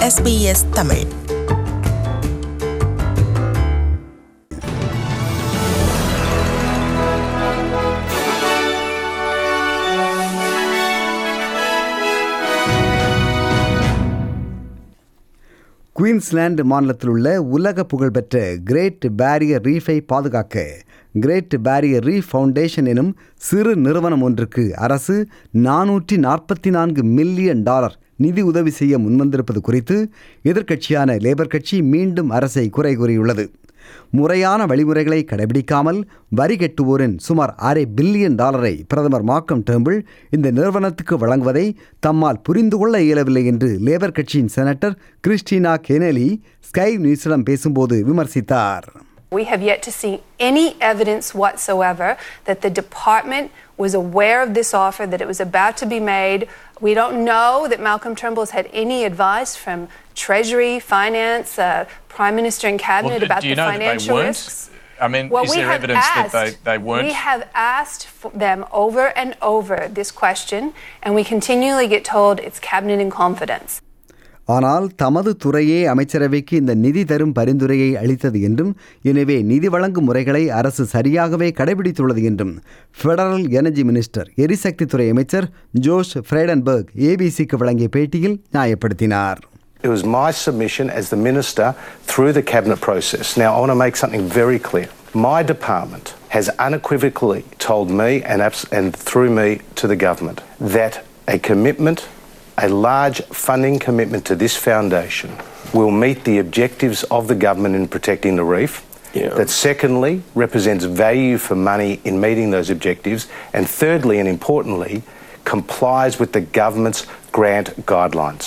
SBS Tamil Queensland மாநிலத்தில் உள்ள உலக புகழ்பெற்ற கிரேட் பேரியர் ரீஃபை பாதுகாக்க கிரேட் பேரியர் ரீஃப் ஃபவுண்டேஷன் எனும் சிறு நிறுவனம் ஒன்றுக்கு அரசு நானூற்றி நாற்பத்தி நான்கு மில்லியன் டாலர் நிதி உதவி செய்ய முன்வந்திருப்பது குறித்து எதிர்க்கட்சியான லேபர் கட்சி மீண்டும் அரசை குறை கூறியுள்ளது முறையான வழிமுறைகளை கடைபிடிக்காமல் வரி கட்டுவோரின் சுமார் அரை பில்லியன் டாலரை பிரதமர் மார்க்கம் டேம்பிள் இந்த நிறுவனத்துக்கு வழங்குவதை தம்மால் புரிந்து கொள்ள இயலவில்லை என்று லேபர் கட்சியின் செனட்டர் கிறிஸ்டினா கெனலி ஸ்கை நியூஸிடம் பேசும்போது விமர்சித்தார் We have yet to see any evidence whatsoever that the department was aware of this offer, that it was about to be made. We don't know that Malcolm Turnbull has had any advice from Treasury, Finance, uh, Prime Minister, and Cabinet Well, do- about do you the know that they financial weren't? risks. I mean, Well, is we there have evidence asked, that they, they weren't? We have asked for them over and over this question, and we continually get told it's cabinet in confidence. ஆனால் தமது துறையே அமைச்சரவைக்கு இந்த நிதி தரும் பரிந்துரையை அளித்தது என்றும் எனவே நிதி வழங்கும் முறைகளை அரசு சரியாகவே கடைபிடித்துள்ளது என்றும் ஃபெடரல் எனர்ஜி மினிஸ்டர் எரிசக்தித்துறை அமைச்சர் ஜோஷ் ஃப்ரைடன்பர்க் ஏபிசிக்கு வழங்கிய பேட்டியில் நியாயப்படுத்தினார் It was my submission as the minister through the cabinet process. Now, I want to make something very clear. My department has unequivocally told me and, abs- and through me to the government that a commitment, a large funding commitment to this foundation, will meet the objectives of the government in protecting the reef. Yeah. That secondly represents value for money in meeting those objectives, and thirdly and importantly, complies with the government's grant guidelines.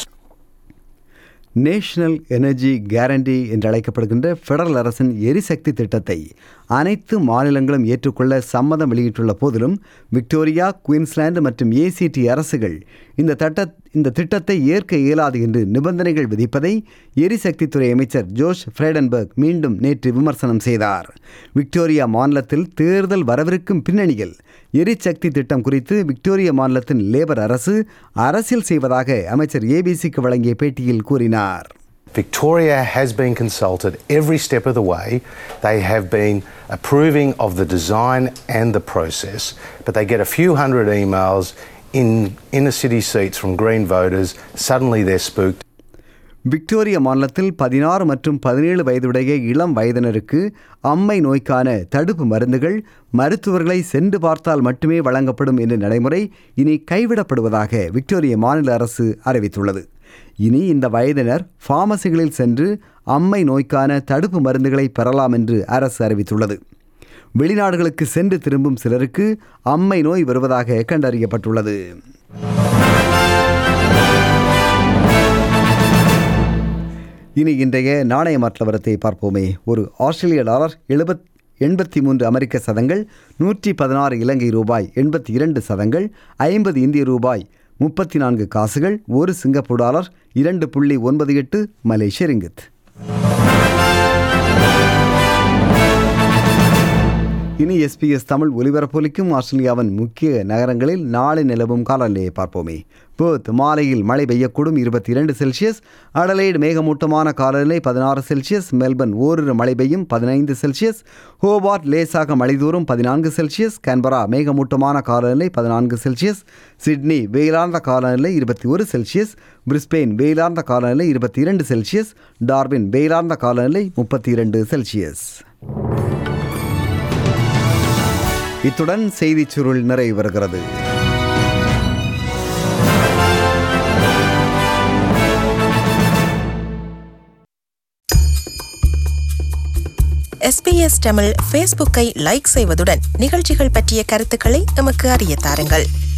National energy guarantee என்று அழைக்கப்படுகின்ற federal அரசின் எரிசக்தி திட்டத்தை அனைத்து மாநிலங்களும் ஏற்றுக்கொள்ள சம்மதம் வெளியிட்டுள்ள போதிலும் விக்டோரியா குயின்ஸ்லாந்து மற்றும் ஏசிடி அரசுகள் இந்த தட்ட இந்த திட்டத்தை ஏற்க இயலாது என்று நிபந்தனைகள் விதிப்பதை எரிசக்தித்துறை அமைச்சர் ஜோஷ் ஃப்ரைடன்பர்க் மீண்டும் நேற்று விமர்சனம் செய்தார் விக்டோரியா மாநிலத்தில் தேர்தல் வரவிருக்கும் பின்னணியில் எரிசக்தி திட்டம் குறித்து விக்டோரியா மாநிலத்தின் லேபர் அரசு அரசியல் செய்வதாக அமைச்சர் ஏபிசிக்கு வழங்கிய பேட்டியில் கூறினார் Victoria has been consulted every step of the way. They have been approving of the design and the process, but they get a few hundred emails in inner city seats from Green voters. Suddenly they're spooked. Victoria மாநிலத்தில் பதினாறு மற்றும் பதினேழு வயதுடைய இளம் வயதினருக்கு அம்மை நோய்க்கான தடுப்பு மருந்துகள் மருத்துவர்களை சென்று பார்த்தால் மட்டுமே வழங்கப்படும் என்ற நடைமுறை இனி கைவிடப்படுவதாக விக்டோரியா மாநில அரசு அறிவித்துள்ளது இனி இந்த வயதினர் ஃபார்மசிகளில் சென்று அம்மை நோய்க்கான தடுப்பு மருந்துகளை பெறலாம் என்று அரசு அறிவித்துள்ளது வெளிநாடுகளுக்கு சென்று திரும்பும் சிலருக்கு அம்மை நோய் வருவதாக கண்டறியப்பட்டுள்ளது இனி இன்றைய நாணய மாற்ற வரத்தை பார்ப்போமே ஒரு ஆஸ்திரேலிய டாலர் எழுபத் எண்பத்தி மூன்று அமெரிக்க சதங்கள் நூற்றி பதினாறு இலங்கை ரூபாய் எண்பத்தி இரண்டு சதங்கள் ஐம்பது இந்திய ரூபாய் முப்பத்தி நான்கு காசுகள் ஒரு சிங்கப்பூர் டாலர் இரண்டு புள்ளி ஒன்பது எட்டு மலேசிய ரிங்கித் இனி எஸ்பிஎஸ் தமிழ் ஒலிபரப்பொலிக்கும் ஆஸ்திரேலியாவின் முக்கிய நகரங்களில் நாளை நிலவும் காலநிலையை பார்ப்போமே பேர்த் மாலையில் மழை பெய்யக்கூடும் இருபத்தி இரண்டு செல்சியஸ் அடலைடு மேகமூட்டமான காலநிலை பதினாறு செல்சியஸ் மெல்பர்ன் ஓரிரு மழை பெய்யும் பதினைந்து செல்சியஸ் ஹோபார்ட் லேசாக மழை தூரும் பதினான்கு செல்சியஸ் கேன்பரா மேகமூட்டமான காலநிலை பதினான்கு செல்சியஸ் சிட்னி வெயிலார்ந்த காலநிலை இருபத்தி ஒரு செல்சியஸ் பிரிஸ்பெயின் வெயிலார்ந்த காலநிலை இருபத்தி இரண்டு செல்சியஸ் டார்வின் வெயிலார்ந்த காலநிலை முப்பத்தி இரண்டு செல்சியஸ் இத்துடன் செய்திச் சுருள் நிறைவு வருகிறது எஸ்பிஎஸ் தமிழ் ஃபேஸ்புக்கை லைக் செய்வதுடன் நிகழ்ச்சிகள் பற்றிய கருத்துக்களை எமக்கு அறிய தாருங்கள்